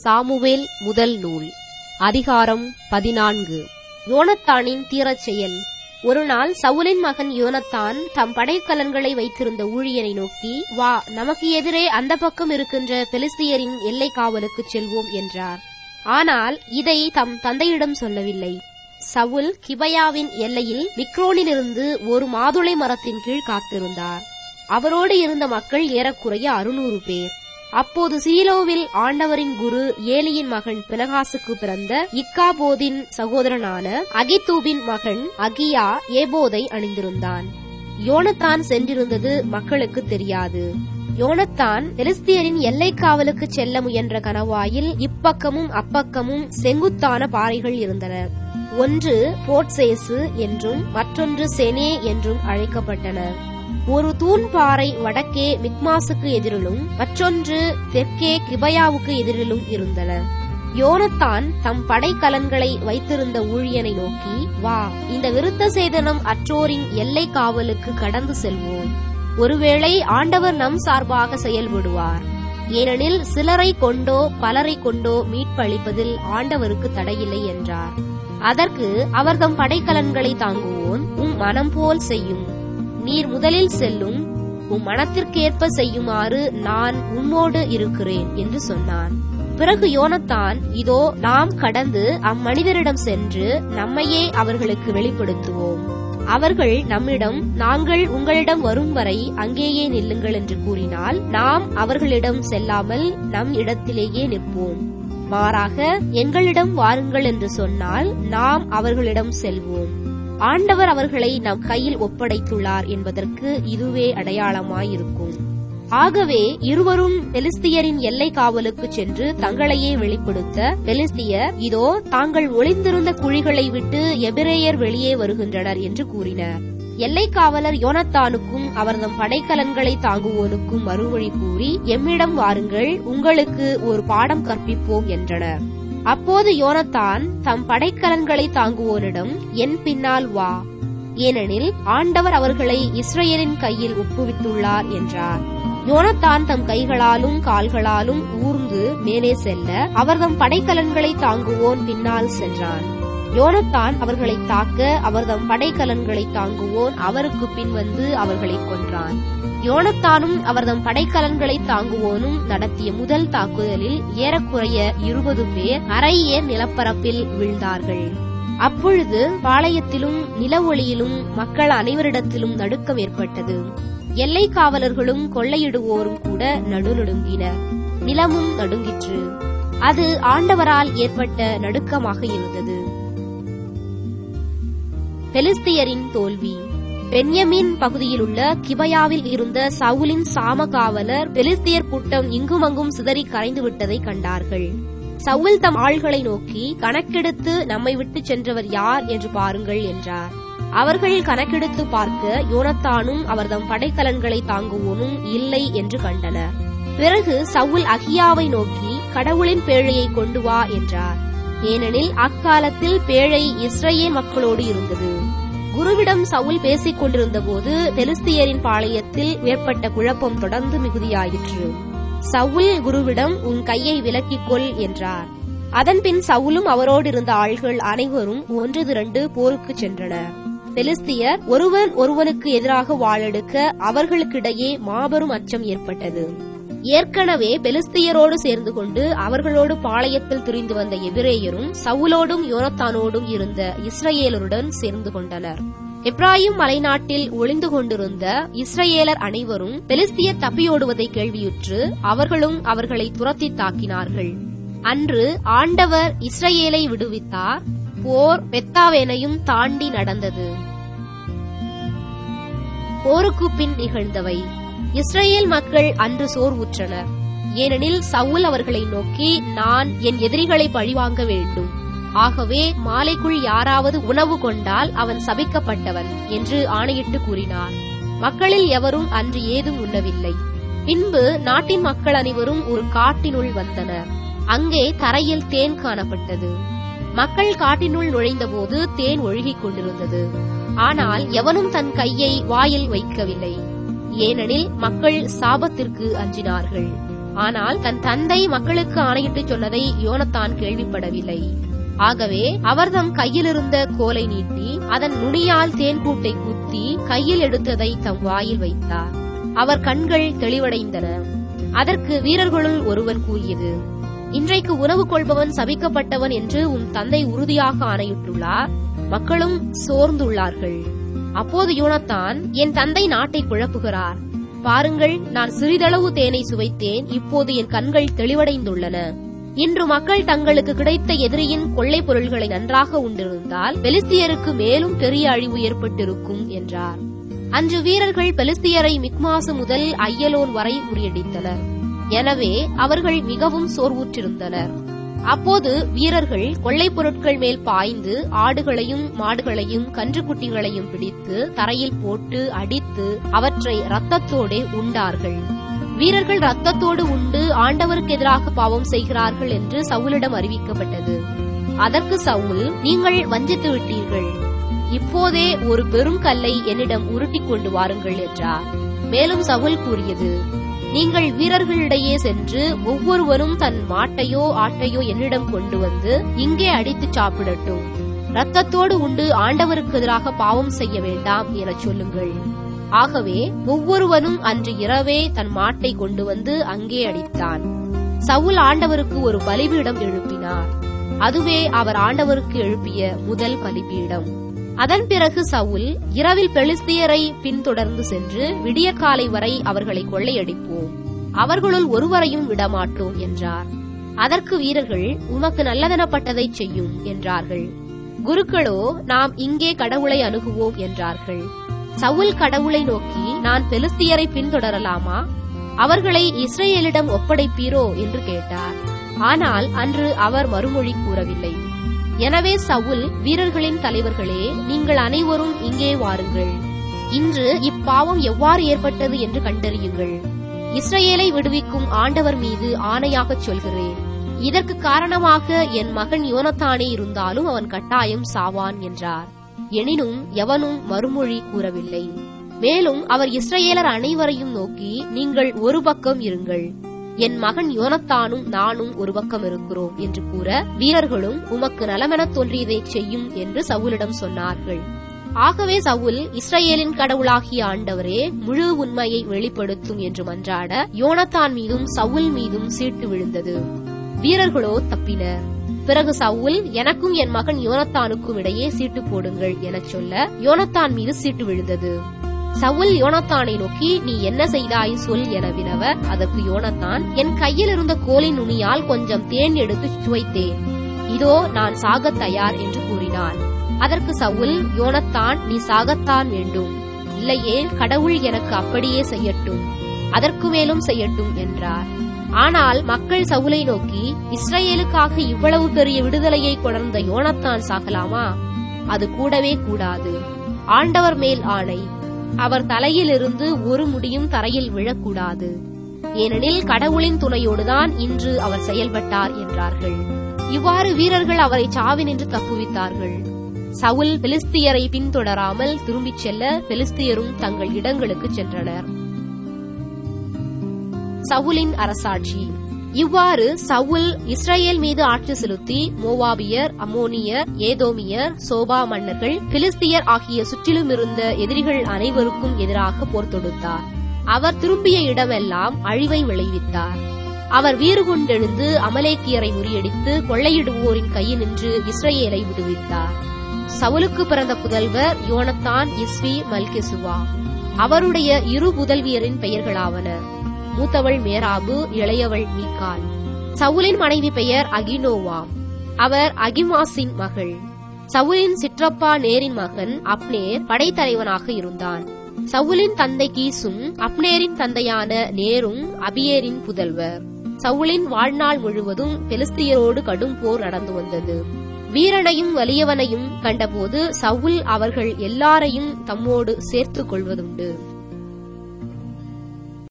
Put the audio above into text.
Samuel முதல் நூல் அதிகாரம் பதினான்கு யோனத்தானின் தீரச் செயல் ஒருநாள் சவுலின் மகன் யோனத்தான் தம் படைக்கலன்களை வைத்திருந்த ஊழியனை நோக்கி வா நமக்கு எதிரே அந்த பக்கம் இருக்கின்ற பெலிஸ்தியரின் எல்லை காவலுக்குச் செல்வோம் என்றார் ஆனால் இதை தம் தந்தையிடம் சொல்லவில்லை சவுல் கிபயாவின் எல்லையில் மிக்ரோனிலிருந்து ஒரு மாதுளை மரத்தின் கீழ் காத்திருந்தார் அவரோடு இருந்த மக்கள் ஏறக்குறைய அறுநூறு பேர் அப்போது சீலோவில் ஆண்டவரின் குரு ஏலியின் மகன் பினகாசுக்கு பிறந்த இக்காபோதின் சகோதரனான அகித்தூபின் மகன் அகியா ஏபோதை அணிந்திருந்தான் யோனத்தான் சென்றிருந்தது மக்களுக்கு தெரியாது யோனத்தான் பெலிஸ்தியரின் எல்லை காவலுக்கு செல்ல முயன்ற கணவாயில் இப்பக்கமும் அப்பக்கமும் செங்குத்தான பாறைகள் இருந்தன ஒன்று போட்சேசு என்றும் மற்றொன்று செனே என்றும் அழைக்கப்பட்டன ஒரு தூண் பாறை வடக்கே மிக்மாசுக்கு எதிரிலும் மற்றொன்று தெற்கே கிபயாவுக்கு எதிரிலும் இருந்தன யோனத்தான் தம் படைக்கலன்களை வைத்திருந்த ஊழியனை நோக்கி வா இந்த விருத்த சேதனம் அற்றோரின் எல்லை காவலுக்கு கடந்து செல்வோம் ஒருவேளை ஆண்டவர் நம் சார்பாக செயல்படுவார் ஏனெனில் சிலரை கொண்டோ பலரை கொண்டோ மீட்பளிப்பதில் ஆண்டவருக்கு தடையில்லை என்றார் அதற்கு அவர் தம் படைக்கலன்களை தாங்குவோன் உம் மனம் போல் செய்யும் நீர் முதலில் செல்லும் உம் மனத்திற்கேற்ப செய்யுமாறு நான் உம்மோடு இருக்கிறேன் என்று சொன்னான் பிறகு யோனத்தான் இதோ நாம் கடந்து அம்மனிதரிடம் சென்று நம்மையே அவர்களுக்கு வெளிப்படுத்துவோம் அவர்கள் நம்மிடம் நாங்கள் உங்களிடம் வரும் வரை அங்கேயே நில்லுங்கள் என்று கூறினால் நாம் அவர்களிடம் செல்லாமல் நம் இடத்திலேயே நிற்போம் மாறாக எங்களிடம் வாருங்கள் என்று சொன்னால் நாம் அவர்களிடம் செல்வோம் ஆண்டவர் அவர்களை நம் கையில் ஒப்படைத்துள்ளார் என்பதற்கு இதுவே அடையாளமாயிருக்கும் ஆகவே இருவரும் பெலிஸ்தியரின் எல்லை காவலுக்கு சென்று தங்களையே வெளிப்படுத்த பெலிஸ்தியர் இதோ தாங்கள் ஒளிந்திருந்த குழிகளை விட்டு எபிரேயர் வெளியே வருகின்றனர் என்று கூறினர் எல்லை காவலர் யோனத்தானுக்கும் அவர்தம் படைக்கலன்களை தாங்குவோனுக்கும் மறுமொழி கூறி எம்மிடம் வாருங்கள் உங்களுக்கு ஒரு பாடம் கற்பிப்போம் என்றனர் அப்போது யோனத்தான் தம் படைக்கலன்களை தாங்குவோனிடம் என் பின்னால் வா ஏனெனில் ஆண்டவர் அவர்களை இஸ்ரேலின் கையில் ஒப்புவித்துள்ளார் என்றார் யோனத்தான் தம் கைகளாலும் கால்களாலும் ஊர்ந்து மேலே செல்ல அவர் தம் படைக்கலன்களை தாங்குவோன் பின்னால் சென்றான் யோனத்தான் அவர்களை தாக்க அவர் தம் படைக்கலன்களை தாங்குவோன் அவருக்கு பின் வந்து அவர்களை கொன்றான் யோனத்தானும் அவர்தம் படைக்கலன்களை தாங்குவோனும் நடத்திய முதல் தாக்குதலில் ஏறக்குறைய இருபது பேர் அரைய நிலப்பரப்பில் வீழ்ந்தார்கள் அப்பொழுது பாளையத்திலும் நில ஒளியிலும் மக்கள் அனைவரிடத்திலும் நடுக்கம் ஏற்பட்டது எல்லை காவலர்களும் கொள்ளையிடுவோரும் கூட நடுநடுங்கினர் நிலமும் நடுங்கிற்று அது ஆண்டவரால் ஏற்பட்ட நடுக்கமாக இருந்தது பெலிஸ்தியரின் தோல்வி பென்யமின் பகுதியிலுள்ள கிபயாவில் இருந்த சவுலின் சாம காவலர் பெலிஸ்தியர் கூட்டம் இங்குமங்கும் சிதறி கரைந்து விட்டதை கண்டார்கள் சவுல் தம் ஆள்களை நோக்கி கணக்கெடுத்து நம்மை விட்டு சென்றவர் யார் என்று பாருங்கள் என்றார் அவர்கள் கணக்கெடுத்து பார்க்க யோனத்தானும் அவர்தம் படைக்கலன்களை தாங்குவோனும் இல்லை என்று கண்டனர் பிறகு சவுல் அகியாவை நோக்கி கடவுளின் பேழையை கொண்டு வா என்றார் ஏனெனில் அக்காலத்தில் பேழை இஸ்ரேல் மக்களோடு இருந்தது குருவிடம் சவுல் பேசிக் கொண்டிருந்த போது பெலிஸ்தியரின் பாளையத்தில் ஏற்பட்ட குழப்பம் தொடர்ந்து மிகுதியாயிற்று சவுல் குருவிடம் உன் கையை விலக்கிக் கொள் என்றார் அதன்பின் சவுலும் அவரோடு இருந்த ஆள்கள் அனைவரும் ஒன்று திரண்டு போருக்கு சென்றனர் பெலிஸ்தியர் ஒருவன் ஒருவனுக்கு எதிராக வாளெடுக்க அவர்களுக்கிடையே மாபெரும் அச்சம் ஏற்பட்டது ஏற்கனவே பெலிஸ்தியரோடு சேர்ந்து கொண்டு அவர்களோடு பாளையத்தில் திரிந்து வந்த எபிரேயரும் சவுலோடும் யோனத்தானோடும் இருந்த இஸ்ரேலருடன் சேர்ந்து கொண்டனர் எப்ராயிம் மலைநாட்டில் ஒளிந்து கொண்டிருந்த இஸ்ரேலர் அனைவரும் பெலிஸ்தியர் தப்பியோடுவதை கேள்வியுற்று அவர்களும் அவர்களை துரத்தி தாக்கினார்கள் அன்று ஆண்டவர் இஸ்ரேலை விடுவித்தார் போர் பெத்தாவேனையும் தாண்டி நடந்தது போருக்கு பின் நிகழ்ந்தவை இஸ்ரேல் மக்கள் அன்று சோர்வுற்றனர் ஏனெனில் சவுல் அவர்களை நோக்கி நான் என் எதிரிகளை பழிவாங்க வேண்டும் ஆகவே மாலைக்குள் யாராவது உணவு கொண்டால் அவன் சபிக்கப்பட்டவன் என்று ஆணையிட்டு கூறினார் மக்களில் எவரும் அன்று ஏதும் உண்ணவில்லை பின்பு நாட்டின் மக்கள் அனைவரும் ஒரு காட்டினுள் வந்தனர் அங்கே தரையில் தேன் காணப்பட்டது மக்கள் காட்டினுள் நுழைந்தபோது தேன் ஒழுகிக் கொண்டிருந்தது ஆனால் எவனும் தன் கையை வாயில் வைக்கவில்லை ஏனெனில் மக்கள் சாபத்திற்கு அஞ்சினார்கள் ஆனால் தன் தந்தை மக்களுக்கு ஆணையிட்டு சொன்னதை யோனத்தான் கேள்விப்படவில்லை ஆகவே அவர் தம் கையிலிருந்த கோலை நீட்டி அதன் நுனியால் தேன்கூட்டை குத்தி கையில் எடுத்ததை தம் வாயில் வைத்தார் அவர் கண்கள் தெளிவடைந்தன அதற்கு வீரர்களுள் ஒருவன் கூறியது இன்றைக்கு உணவு கொள்பவன் சபிக்கப்பட்டவன் என்று உன் தந்தை உறுதியாக ஆணையிட்டுள்ளார் மக்களும் சோர்ந்துள்ளார்கள் அப்போது யோனத்தான் என் தந்தை நாட்டை குழப்புகிறார் பாருங்கள் நான் சிறிதளவு தேனை சுவைத்தேன் இப்போது என் கண்கள் தெளிவடைந்துள்ளன இன்று மக்கள் தங்களுக்கு கிடைத்த எதிரியின் கொள்ளை பொருள்களை நன்றாக உண்டிருந்தால் பெலிஸ்தியருக்கு மேலும் பெரிய அழிவு ஏற்பட்டிருக்கும் என்றார் அன்று வீரர்கள் பெலிஸ்தியரை மிக்மாசு முதல் ஐயலோன் வரை முறியடித்தனர் எனவே அவர்கள் மிகவும் சோர்வுற்றிருந்தனர் அப்போது வீரர்கள் கொள்ளைப் பொருட்கள் மேல் பாய்ந்து ஆடுகளையும் மாடுகளையும் கன்றுக்குட்டிகளையும் பிடித்து தரையில் போட்டு அடித்து அவற்றை இரத்தத்தோடே உண்டார்கள் வீரர்கள் ரத்தத்தோடு உண்டு ஆண்டவருக்கு எதிராக பாவம் செய்கிறார்கள் என்று சவுலிடம் அறிவிக்கப்பட்டது அதற்கு சவுல் நீங்கள் வஞ்சித்து விட்டீர்கள் இப்போதே ஒரு பெரும் கல்லை என்னிடம் உருட்டிக் கொண்டு வாருங்கள் என்றார் மேலும் சவுல் கூறியது நீங்கள் வீரர்களிடையே சென்று ஒவ்வொருவரும் தன் மாட்டையோ ஆட்டையோ என்னிடம் கொண்டு வந்து இங்கே அடித்துச் சாப்பிடட்டும் ரத்தத்தோடு உண்டு ஆண்டவருக்கு எதிராக பாவம் செய்ய வேண்டாம் எனச் சொல்லுங்கள் ஆகவே ஒவ்வொருவனும் அன்று இரவே தன் மாட்டை கொண்டு வந்து அங்கே அடித்தான் சவுல் ஆண்டவருக்கு ஒரு பலிபீடம் எழுப்பினார் அதுவே அவர் ஆண்டவருக்கு எழுப்பிய முதல் பலிபீடம் அதன் பிறகு சவுல் இரவில் பெலிஸ்தியரை பின்தொடர்ந்து சென்று விடியற்காலை வரை அவர்களை கொள்ளையடிப்போம் அவர்களுள் ஒருவரையும் விடமாட்டோம் என்றார் அதற்கு வீரர்கள் உமக்கு நல்லதெனப்பட்டதைச் செய்யும் என்றார்கள் குருக்களோ நாம் இங்கே கடவுளை அணுகுவோம் என்றார்கள் சவுல் கடவுளை நோக்கி நான் பெலிஸ்தியரை பின்தொடரலாமா அவர்களை இஸ்ரேலிடம் ஒப்படைப்பீரோ என்று கேட்டார் ஆனால் அன்று அவர் மறுமொழி கூறவில்லை எனவே சவுல் வீரர்களின் தலைவர்களே நீங்கள் அனைவரும் இங்கே வாருங்கள் இன்று இப்பாவம் எவ்வாறு ஏற்பட்டது என்று கண்டறியுங்கள் இஸ்ரேலை விடுவிக்கும் ஆண்டவர் மீது ஆணையாகச் சொல்கிறேன் இதற்கு காரணமாக என் மகன் யோனத்தானே இருந்தாலும் அவன் கட்டாயம் சாவான் என்றார் எனினும் எவனும் மறுமொழி கூறவில்லை மேலும் அவர் இஸ்ரேலர் அனைவரையும் நோக்கி நீங்கள் ஒரு பக்கம் இருங்கள் என் மகன் யோனத்தானும் நானும் ஒரு பக்கம் இருக்கிறோம் என்று கூற வீரர்களும் உமக்கு நலமெனத் தோன்றியதைச் செய்யும் என்று சவுலிடம் சொன்னார்கள் ஆகவே சவுல் இஸ்ரேலின் கடவுளாகிய ஆண்டவரே முழு உண்மையை வெளிப்படுத்தும் என்று மன்றாட யோனத்தான் மீதும் சவுல் மீதும் சீட்டு விழுந்தது வீரர்களோ தப்பினர் பிறகு சவுல் எனக்கும் என் மகன் யோனத்தானுக்கும் இடையே சீட்டு போடுங்கள் எனச் சொல்ல யோனத்தான் மீது சீட்டு விழுந்தது சவுல் யோனத்தானை நோக்கி நீ என்ன செய்தாய் சொல் என வினவ அதற்கு யோனத்தான் என் கையில் இருந்த கோலின் நுனியால் கொஞ்சம் தேன் எடுத்து சுவைத்தேன் இதோ நான் சாகத் தயார் என்று கூறினான் அதற்கு சவுல் யோனத்தான் நீ சாகத்தான் வேண்டும் இல்லையே கடவுள் எனக்கு அப்படியே செய்யட்டும் அதற்கு மேலும் செய்யட்டும் என்றார் ஆனால் மக்கள் சவுலை நோக்கி இஸ்ரேலுக்காக இவ்வளவு பெரிய விடுதலையை கொணர்ந்த யோனத்தான் சாகலாமா அது கூடவே கூடாது ஆண்டவர் மேல் ஆணை அவர் தலையிலிருந்து ஒரு முடியும் தரையில் விழக்கூடாது ஏனெனில் கடவுளின் துணையோடுதான் இன்று அவர் செயல்பட்டார் என்றார்கள் இவ்வாறு வீரர்கள் அவரை சாவினின்று தப்புவித்தார்கள் சவுல் பெலிஸ்தியரை பின்தொடராமல் திரும்பிச் செல்ல பெலிஸ்தியரும் தங்கள் இடங்களுக்கு சென்றனர் சவுலின் அரசாட்சி இவ்வாறு சவுல் இஸ்ரேல் மீது ஆட்சி செலுத்தி மோவாபியர் அம்மோனியர் ஏதோமியர் சோபா மன்னர்கள் பிலிஸ்தியர் ஆகிய சுற்றிலும் இருந்த எதிரிகள் அனைவருக்கும் எதிராக போர் தொடுத்தார் அவர் திரும்பிய இடமெல்லாம் அழிவை விளைவித்தார் அவர் வீறு கொண்டெழுந்து அமலேக்கியரை முறியடித்து கொள்ளையிடுவோரின் கையினின்று இஸ்ரேலை விடுவித்தார் சவுலுக்கு பிறந்த புதல்வர் யோனத்தான் இஸ்வி மல்கெசுவா அவருடைய இரு புதல்வியரின் பெயர்களாவன மூத்தவள் மேராபு இளையவள் மீகால் சவுலின் மனைவி பெயர் அகினோவாம் அவர் அகிமாசின் மகள் சவுலின் சிற்றப்பா நேரின் மகன் அப்னேர் படைத்தலைவனாக இருந்தான் சவுலின் தந்தை கீசும் அப்னேரின் தந்தையான நேரும் அபியேரின் புதல்வர் சவுலின் வாழ்நாள் முழுவதும் பெலிஸ்தியரோடு கடும் போர் நடந்து வந்தது வீரனையும் வலியவனையும் கண்டபோது சவுல் அவர்கள் எல்லாரையும் தம்மோடு சேர்த்துக் கொள்வதுண்டு